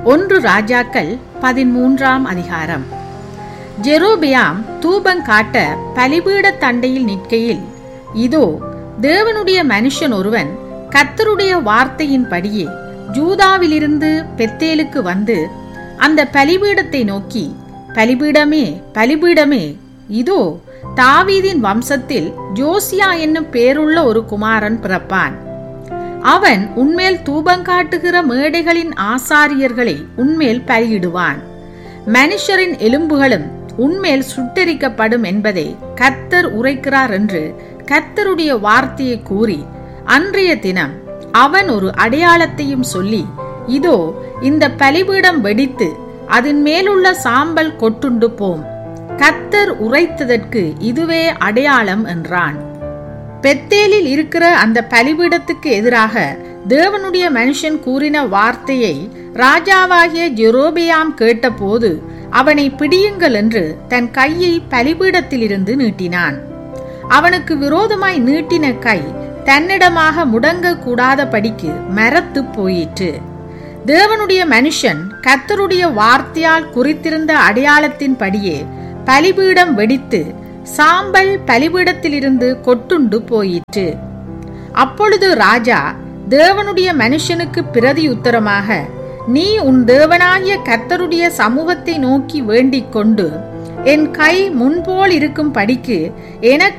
ஒன்று ராஜாக்கள் பதிமூன்றாம் அதிகாரம் ஜெரோபியாம் தூபங்காட்ட பலிபீட தண்டையில் நிற்கையில் இதோ தேவனுடைய மனுஷன் ஒருவன் கர்த்தருடைய வார்த்தையின்படியே ஜூதாவிலிருந்து பெத்தேலுக்கு வந்து அந்த பலிபீடத்தை நோக்கி பலிபீடமே பலிபீடமே இதோ தாவீதின் வம்சத்தில் ஜோசியா என்னும் பேருள்ள ஒரு குமாரன் பிறப்பான் அவன் உன்மேல் தூபங்காட்டுகிற மேடைகளின் ஆசாரியர்களை உன்மேல் பலியிடுவான் மனுஷரின் எலும்புகளும் உன்மேல் சுட்டரிக்கப்படும் என்பதை கர்த்தர் உரைக்கிறார் என்று கர்த்தருடைய வார்த்தையை கூறி அன்றைய தினம் அவன் ஒரு அடையாளத்தையும் சொல்லி இதோ இந்த பலிபீடம் வெடித்து அதன் மேலுள்ள சாம்பல் கொட்டுண்டு போம் கர்த்தர் உரைத்ததற்கு இதுவே அடையாளம் என்றான் பெத்தேலில் இருக்கிற அந்த பலிபீடத்துக்கு எதிராக தேவனுடைய மனுஷன் கூறின வார்த்தையை ராஜாவாகிய ஜெரோபியாம் கேட்டபோது அவனை பிடியுங்கள் என்று தன் கையை பலிபீடத்திலிருந்து நீட்டினான் அவனுக்கு விரோதமாய் நீட்டின கை தன்னிடமாக முடங்க கூடாதபடிக்கு மரத்து போயிற்று தேவனுடைய மனுஷன் கர்த்தருடைய வார்த்தையால் குறித்திருந்த அடையாளத்தின்படியே பலிபீடம் வெடித்து சாம்பல் பலிபீடத்திலிருந்து கொட்டுண்டு போயிற்று அப்பொழுது ராஜா தேவனுடைய மனுஷனுக்கு பிரதி உத்தரமாக நீ உன் தேவனாகிய கர்த்தருடைய சமூகத்தை நோக்கி வேண்டிக் கொண்டு என் கை முன்போல் இருக்கும் படிக்கு எனக்கு